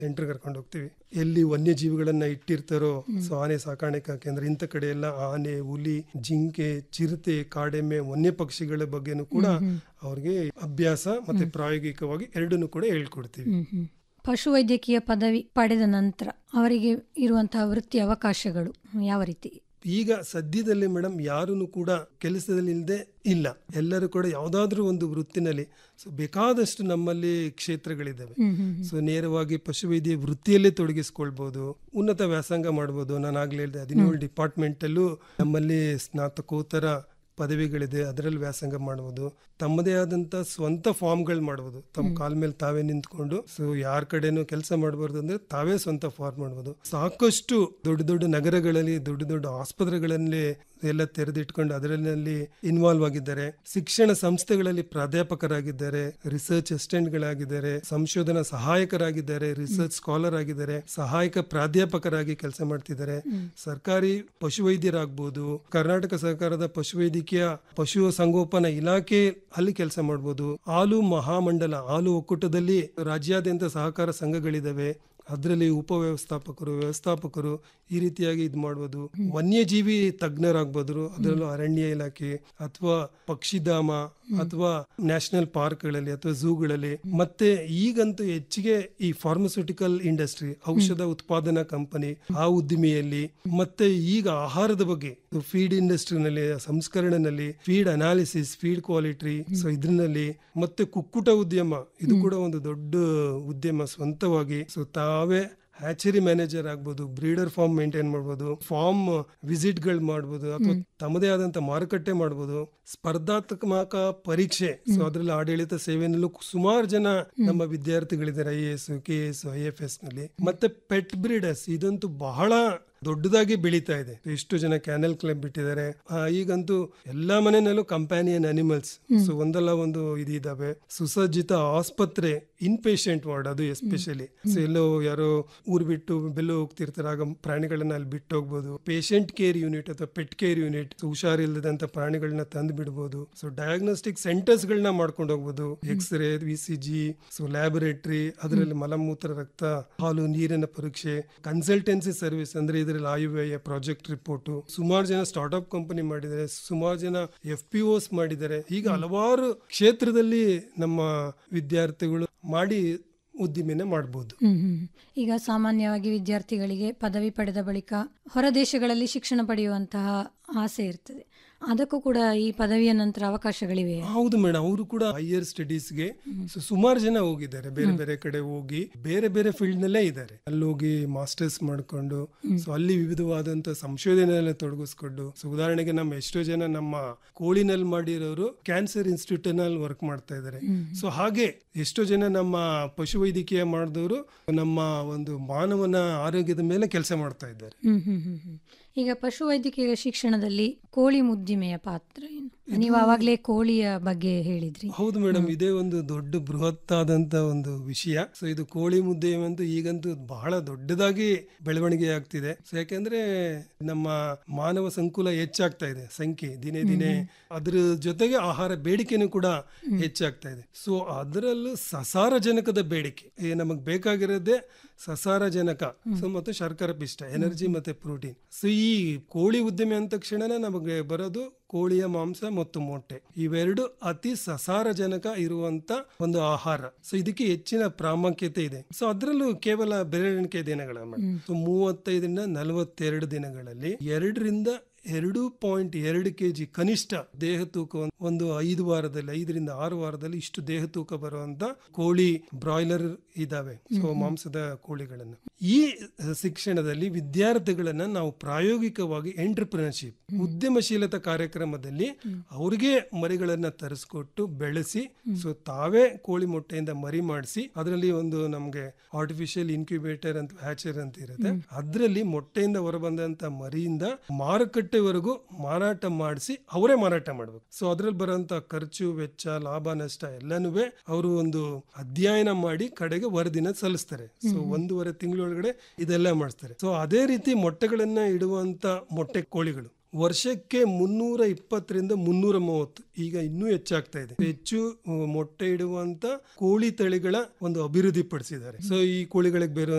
Entry ಕರ್ಕೊಂಡು ಹೋಗ್ತೀವಿ ಎಲ್ಲಿ ವನ್ಯಜೀವಿಗಳನ್ನ ಇಟ್ಟಿರ್ತಾರೋ ಸೊ ಆನೆ ಸಾಕಾಣಿಕಾ ಕೇಂದ್ರ ಇಂಥ ಕಡೆ ಎಲ್ಲ ಆನೆ ಹುಲಿ ಜಿಂಕೆ ಚಿರತೆ ಕಾಡೆಮ್ಮೆ ವನ್ಯ ಪಕ್ಷಿಗಳ ಬಗ್ಗೆನೂ ಕೂಡ ಅವ್ರಿಗೆ ಅಭ್ಯಾಸ ಮತ್ತೆ ಪ್ರಾಯೋಗಿಕವಾಗಿ ಎರಡನ್ನೂ ಕೂಡ ಹೇಳ್ಕೊಡ್ತೀವಿ ಹ್ಮ್ ಹ್ಮ್. ಪಶುವೈದ್ಯಕೀಯ ಪದವಿ ಪಡೆದ ನಂತರ ಅವರಿಗೆ ಇರುವಂತಹ ವೃತ್ತಿ ಅವಕಾಶಗಳು ಯಾವ ರೀತಿ ಈಗ ಸದ್ಯದಲ್ಲಿ ಮೇಡಮ್ ಯಾರೂ ಕೂಡ ಕೆಲಸದಲ್ಲಿ ಇಲ್ಲದೆ ಇಲ್ಲ ಎಲ್ಲರೂ ಕೂಡ ಯಾವುದಾದ್ರೂ ಒಂದು ವೃತ್ತಿನಲ್ಲಿ ಸೊ ಬೇಕಾದಷ್ಟು ನಮ್ಮಲ್ಲಿ ಕ್ಷೇತ್ರಗಳಿದ್ದಾವೆ ಹ್ಮ್ ಹ್ಮ್ ಸೊ ನೇರವಾಗಿ ಪಶುವೈದ್ಯ ವೃತ್ತಿಯಲ್ಲೇ ತೊಡಗಿಸ್ಕೊಳ್ಬಹುದು ಉನ್ನತ ವ್ಯಾಸಂಗ ಮಾಡ್ಬೋದು ನಾನು ಆಗ್ಲೇ ಹೇಳಿದೆ ಹದಿನೇಳು ಡಿಪಾರ್ಟ್ಮೆಂಟ್ ಅಲ್ಲೂ ನಮ್ಮಲ್ಲಿ ಸ್ನಾತಕೋತ್ತರ ಪದವಿಗಳಿದೆ ಅದರಲ್ಲಿ ವ್ಯಾಸಂಗ ಮಾಡ್ಬೋದು ತಮ್ಮದೇ ಆದಂತ ಸ್ವಂತ ಫಾರ್ಮ್ಗಳು ಮಾಡ್ಬೋದು ತಮ್ಮ ಕಾಲ ಮೇಲೆ ತಾವೇ ನಿಂತ್ಕೊಂಡು ಸೊ ಯಾರ ಕಡೆನೂ ಕೆಲಸ ಮಾಡಬಾರ್ದು ಅಂದ್ರೆ ತಾವೇ ಸ್ವಂತ ಫಾರ್ಮ್ ಮಾಡ್ಬೋದು ಸಾಕಷ್ಟು ದೊಡ್ಡ ದೊಡ್ಡ ನಗರಗಳಲ್ಲಿ ದೊಡ್ಡ ದೊಡ್ಡ ಆಸ್ಪತ್ರೆಗಳಲ್ಲಿ ಎಲ್ಲ ತೆರೆದಿಟ್ಕೊಂಡು ಅದರಲ್ಲಿ ಇನ್ವಾಲ್ವ್ ಆಗಿದ್ದಾರೆ ಶಿಕ್ಷಣ ಸಂಸ್ಥೆಗಳಲ್ಲಿ ಪ್ರಾಧ್ಯಾಪಕರಾಗಿದ್ದಾರೆ ರಿಸರ್ಚ್ ಅಸಿಸ್ಟೆಂಟ್ಗಳಾಗಿದ್ದಾರೆ ಸಂಶೋಧನಾ ಸಹಾಯಕರಾಗಿದ್ದಾರೆ ರಿಸರ್ಚ್ ಸ್ಕಾಲರ್ ಆಗಿದ್ದಾರೆ ಸಹಾಯಕ ಪ್ರಾಧ್ಯಾಪಕರಾಗಿ ಕೆಲಸ ಮಾಡ್ತಿದ್ದಾರೆ ಸರ್ಕಾರಿ ಪಶುವೈದ್ಯರಾಗ್ಬೋದು ಕರ್ನಾಟಕ ಸರ್ಕಾರದ ಪಶುವೈದ್ಯಕೀಯ ಪಶು ಸಂಗೋಪನಾ ಇಲಾಖೆ ಅಲ್ಲಿ ಕೆಲಸ ಮಾಡ್ಬೋದು ಹಾಲು ಮಹಾಮಂಡಲ ಹಾಲು ಒಕ್ಕೂಟದಲ್ಲಿ ರಾಜ್ಯಾದ್ಯಂತ ಸಹಕಾರ ಸಂಘಗಳಿದಾವೆ ಅದರಲ್ಲಿ ಉಪವ್ಯವಸ್ಥಾಪಕರು ವ್ಯವಸ್ಥಾಪಕರು ಈ ರೀತಿಯಾಗಿ ಇದು ಮಾಡ್ಬೋದು ವನ್ಯಜೀವಿ ತಜ್ಞರಾಗ್ಬೋದು ಅದರಲ್ಲೂ ಅರಣ್ಯ ಇಲಾಖೆ ಅಥವಾ ಪಕ್ಷಿಧಾಮ ಅಥವಾ ನ್ಯಾಷನಲ್ ಪಾರ್ಕ್ಗಳಲ್ಲಿ ಅಥವಾ ಝೂಗಳಲ್ಲಿ ಮತ್ತೆ ಈಗಂತೂ ಹೆಚ್ಚಿಗೆ ಈ ಫಾರ್ಮಸ್ಯೂಟಿಕಲ್ ಇಂಡಸ್ಟ್ರಿ ಔಷಧ ಉತ್ಪಾದನಾ ಕಂಪನಿ ಆ ಉದ್ದಿಮೆಯಲ್ಲಿ ಮತ್ತೆ ಈಗ ಆಹಾರದ ಬಗ್ಗೆ ಫೀಡ್ ಇಂಡಸ್ಟ್ರಿನಲ್ಲಿ ಸಂಸ್ಕರಣೆನಲ್ಲಿ feed analysis feed quality so ಇದ್ರಲ್ಲಿ ಮತ್ತೆ ಕುಕ್ಕುಟ ಉದ್ಯಮ ಇದು ಕೂಡ ಒಂದು ದೊಡ್ಡ ಉದ್ಯಮ ಸ್ವಂತವಾಗಿ ಸೊ ತಾವೇ ಹ್ಯಾಚರಿ ಮ್ಯಾನೇಜರ್ ಆಗ್ಬೋದು ಬ್ರೀಡರ್ ಫಾರ್ಮ್ ಮೇಂಟೈನ್ ಮಾಡ್ಬೋದು ಫಾರ್ಮ್ ವಿಸಿಟ್ಗಳು ಮಾಡ್ಬೋದು ಅಥವಾ ತಮ್ಮದೇ ಆದಂತ ಮಾರುಕಟ್ಟೆ ಮಾಡ್ಬೋದು ಸ್ಪರ್ಧಾತ್ಮಕ ಪರೀಕ್ಷೆ ಸೊ ಅದರಲ್ಲಿ ಆಡಳಿತ ಸೇವೆಯಲ್ಲೂ ಸುಮಾರು ಜನ ನಮ್ಮ ವಿದ್ಯಾರ್ಥಿಗಳಿದ್ದಾರೆ I S K S I F S ನಲ್ಲಿ ಮತ್ತೆ ಪೆಟ್ ಬ್ರೀಡರ್ಸ್ ಇದಂತೂ ಬಹಳ ದೊಡ್ಡದಾಗಿ ಬೆಳೀತಾ ಇದೆ ಎಷ್ಟು ಜನ ಕ್ಯಾನಲ್ ಕ್ಲಬ್ ಬಿಟ್ಟಿದ್ದಾರೆ ಆ, ಈಗಂತೂ ಎಲ್ಲಾ ಮನೆಯಲ್ಲೂ ಕಂಪ್ಯಾನಿಯನ್ ಅನಿಮಲ್ಸ್ ಸೊ ಒಂದಲ್ಲ ಒಂದು ಇದಿದಾವೆ ಸುಸಜ್ಜಿತ ಆಸ್ಪತ್ರೆ ಇನ್ ಪೇಷಂಟ್ ವಾರ್ಡ್ ಅದು ಎಸ್ಪೆಷಲಿ ಸೊ ಎಲ್ಲೋ ಯಾರೋ ಊರ್ ಬಿಟ್ಟು ಬೆಲ್ಲೋ ಹೋಗ್ತಿರ್ತಾರೆ ಆಗ ಪ್ರಾಣಿಗಳನ್ನ ಅಲ್ಲಿ ಬಿಟ್ಟು ಹೋಗ್ಬೋದು ಪೇಷಂಟ್ ಕೇರ್ ಯೂನಿಟ್ ಅಥವಾ ಪೆಟ್ ಕೇರ್ ಯೂನಿಟ್ ಹುಷಾರಿಲ್ಲದಂತ ಪ್ರಾಣಿಗಳನ್ನ ತಂದು ಬಿಡ್ಬೋದು ಸೊ ಡಯಾಗ್ನೋಸ್ಟಿಕ್ ಸೆಂಟರ್ಸ್ ಗಳನ್ನ ಮಾಡ್ಕೊಂಡು ಹೋಗ್ಬೋದು x ray V C G so laboratory ಅದರಲ್ಲಿ ಮಲಮೂತ್ರ ರಕ್ತ ಹಾಲು ನೀರಿನ ಪರೀಕ್ಷೆ ಕನ್ಸಲ್ಟೆನ್ಸಿ ಸರ್ವಿಸ್ ಅಂದ್ರೆ ಇದರಲ್ಲಿ ಆಯುವ್ಯಯ ಪ್ರಾಜೆಕ್ಟ್ ರಿಪೋರ್ಟ್ ಸುಮಾರು ಜನ ಸ್ಟಾರ್ಟ್ಅಪ್ ಕಂಪನಿ ಮಾಡಿದ್ದಾರೆ ಸುಮಾರು ಜನ ಎಫ್ ಪಿ ಓಸ್ ಮಾಡಿದ್ದಾರೆ ಈಗ ಹಲವಾರು ಕ್ಷೇತ್ರದಲ್ಲಿ ನಮ್ಮ ವಿದ್ಯಾರ್ಥಿಗಳು ಮಾಡಿ ಉದ್ದಿಮೆನೆ ಮಾಡ್ಬೋದು ಹ್ಮ್ ಹ್ಮ್. ಈಗ ಸಾಮಾನ್ಯವಾಗಿ ವಿದ್ಯಾರ್ಥಿಗಳಿಗೆ ಪದವಿ ಪಡೆದ ಬಳಿಕ ಹೊರ ದೇಶಗಳಲ್ಲಿ ಶಿಕ್ಷಣ ಪಡೆಯುವಂತಹ ಆಸೆ ಇರ್ತದೆ ಅದಕ್ಕೂ ಕೂಡ ಈ ಪದವಿಯ ನಂತರ ಅವಕಾಶಗಳಿವೆ ಹೌದು ಮೇಡಮ್ ಅವರು ಕೂಡ ಹೈಯರ್ ಸ್ಟಡೀಸ್ಗೆ ಸುಮಾರು ಜನ ಹೋಗಿದ್ದಾರೆ ಬೇರೆ ಬೇರೆ ಕಡೆ ಹೋಗಿ ಬೇರೆ ಬೇರೆ ಫೀಲ್ಡ್ ನಲ್ಲೇ ಇದ್ದಾರೆ ಅಲ್ಲಿ ಹೋಗಿ ಮಾಸ್ಟರ್ಸ್ ಮಾಡ್ಕೊಂಡು ಸೊ ಅಲ್ಲಿ ವಿವಿಧವಾದಂತ ಸಂಶೋಧನೆಯಲ್ಲ ತೊಡಗಿಸ್ಕೊಂಡು ಸೊ ಉದಾಹರಣೆಗೆ ನಮ್ಮ ಎಷ್ಟೋ ಜನ ನಮ್ಮ ಕೋಳಿನಲ್ಲಿ ಮಾಡಿರೋರು ಕ್ಯಾನ್ಸರ್ ಇನ್ಸ್ಟಿಟ್ಯೂಟ್ ನಲ್ಲಿ ವರ್ಕ್ ಮಾಡ್ತಾ ಇದ್ದಾರೆ ಸೊ ಹಾಗೆ ಎಷ್ಟೋ ಜನ ನಮ್ಮ ಪಶುವೈದ್ಯಕೀಯ ಮಾಡಿದವರು ನಮ್ಮ ಒಂದು ಮಾನವನ ಆರೋಗ್ಯದ ಮೇಲೆ ಕೆಲಸ ಮಾಡ್ತಾ ಇದ್ದಾರೆ ಹ್ಮ್ ಹ್ಮ್ ಹ್ಮ್ ಹ್ಮ್. ಈಗ ಪಶುವೈದ್ಯಕೀಯ ಶಿಕ್ಷಣದಲ್ಲಿ ಕೋಳಿ ಮುದ್ದಿಮೆಯ ಪಾತ್ರ ಏನು ನೀವು ಆವಾಗಲೇ ಕೋಳಿಯ ಬಗ್ಗೆ ಹೇಳಿದ್ರಿ ಹೌದು ಮೇಡಮ್ ಇದೇ ಒಂದು ದೊಡ್ಡ ಬೃಹತ್ತಾದಂತ ಒಂದು ವಿಷಯ ಸೊ ಇದು ಕೋಳಿ ಮುದ್ದೆ ಅಂತೂ ಈಗಂತೂ ಬಹಳ ದೊಡ್ಡದಾಗಿ ಬೆಳವಣಿಗೆ ಆಗ್ತಿದೆ ಸೊ ಯಾಕೆಂದ್ರೆ ನಮ್ಮ ಮಾನವ ಸಂಕುಲ ಹೆಚ್ಚಾಗ್ತಾ ಇದೆ ಸಂಖ್ಯೆ ದಿನೇ ದಿನೇ ಅದ್ರ ಜೊತೆಗೆ ಆಹಾರ ಬೇಡಿಕೆನೂ ಕೂಡ ಹೆಚ್ಚಾಗ್ತಾ ಇದೆ ಸೊ ಅದರಲ್ಲೂ ಸಸಾರಜನಕದ ಬೇಡಿಕೆ ಈ ನಮಗ್ ಬೇಕಾಗಿರೋದೇ ಸಸಾರಜನಕ ಸೊ ಮತ್ತು ಶರ್ಕರ ಪಿಷ್ಟ ಎನರ್ಜಿ ಮತ್ತೆ ಪ್ರೋಟೀನ್ ಸೊ ಈ ಕೋಳಿ ಉದ್ಯಮಿ ಅಂದ ತಕ್ಷಣ ನಮಗೆ ಬರೋದು ಕೋಳಿಯ ಮಾಂಸ ಮತ್ತು ಮೊಟ್ಟೆ ಇವೆರಡು ಅತಿ ಸಸಾರಜನಕ ಇರುವಂತ ಒಂದು ಆಹಾರ ಸೊ ಇದಕ್ಕೆ ಹೆಚ್ಚಿನ ಪ್ರಾಮುಖ್ಯತೆ ಇದೆ ಸೊ ಅದರಲ್ಲೂ ಕೇವಲ ಬೆರಳಿಕೆ ದಿನಗಳ ಸೊ ಮೂವತ್ತೈದರಿಂದ ನಲವತ್ತೆರಡು ದಿನಗಳಲ್ಲಿ ಎರಡರಿಂದ ಎರಡು ಪಾಯಿಂಟ್ ಎರಡು ಕೆ ಜಿ ಕನಿಷ್ಠ ದೇಹ ತೂಕ ಒಂದ್- ಒಂದು ಐದು ವಾರದಲ್ಲಿ ಐದರಿಂದ ಆರು ವಾರದಲ್ಲಿ ಇಷ್ಟು ದೇಹ ತೂಕ ಬರುವಂತ ಕೋಳಿ ಬ್ರಾಯ್ಲರ್ ಇದಾವೆ ಸೊ ಮಾಂಸದ ಕೋಳಿಗಳನ್ನು ಈ ಶಿಕ್ಷಣದಲ್ಲಿ ವಿದ್ಯಾರ್ಥಿಗಳನ್ನ ನಾವು ಪ್ರಾಯೋಗಿಕವಾಗಿ ಎಂಟರ್ಪ್ರಿನರ್ಶಿಪ್ ಉದ್ಯಮಶೀಲತಾ ಕಾರ್ಯಕ್ರಮದಲ್ಲಿ ಅವ್ರಿಗೆ ಮರಿಗಳನ್ನ ತರಿಸ್ಕೊಟ್ಟು ಬೆಳೆಸಿ ಸೊ ತಾವೇ ಕೋಳಿ ಮೊಟ್ಟೆಯಿಂದ ಮರಿ ಮಾಡಿಸಿ ಅದರಲ್ಲಿ ಒಂದು ನಮ್ಗೆ ಆರ್ಟಿಫಿಷಿಯಲ್ ಇನ್ಕ್ಯುಬೇಟರ್ ಅಂತ ಹ್ಯಾಚರ್ ಅಂತ ಇರುತ್ತೆ ಅದರಲ್ಲಿ ಮೊಟ್ಟೆಯಿಂದ ಹೊರಬಂದಂತ ಮರಿಯಿಂದ ಮಾರುಕಟ್ಟೆವರೆಗೂ ಮಾರಾಟ ಮಾಡಿಸಿ ಅವರೇ ಮಾರಾಟ ಮಾಡ್ಬೇಕು ಸೊ ಅದ್ರಲ್ಲಿ ಬರೋಂತ ಖರ್ಚು ವೆಚ್ಚ ಲಾಭ ನಷ್ಟ ಎಲ್ಲಾನು ಅವರು ಒಂದು ಅಧ್ಯಯನ ಮಾಡಿ ಕಡೆಗೆ ವರದಿನ ಸಲ್ಲಿಸ್ತಾರೆ ಸೊ ಒಂದೂವರೆ ತಿಂಗಳೊಳಗಡೆ ಇದೆಲ್ಲ ಮಾಡಿಸ್ತಾರೆ ಸೊ ಅದೇ ರೀತಿ ಮೊಟ್ಟೆಗಳನ್ನ ಇಡುವಂತ ಮೊಟ್ಟೆ ಕೋಳಿಗಳು ವರ್ಷಕ್ಕೆ ಮುನ್ನೂರ ಇಪ್ಪತ್ತರಿಂದ ಮುನ್ನೂರ ಮೂವತ್ತು ಈಗ ಇನ್ನೂ ಹೆಚ್ಚಾಗ್ತಾ ಇದೆ ಹೆಚ್ಚು ಅಹ್, ಮೊಟ್ಟೆ ಇಡುವಂತ ಕೋಳಿ ತಳಿಗಳ ಒಂದು ಅಭಿವೃದ್ಧಿ ಪಡಿಸಿದ್ದಾರೆ ಸೊ ಈ ಕೋಳಿಗಳಿಗೆ ಬೇರೆ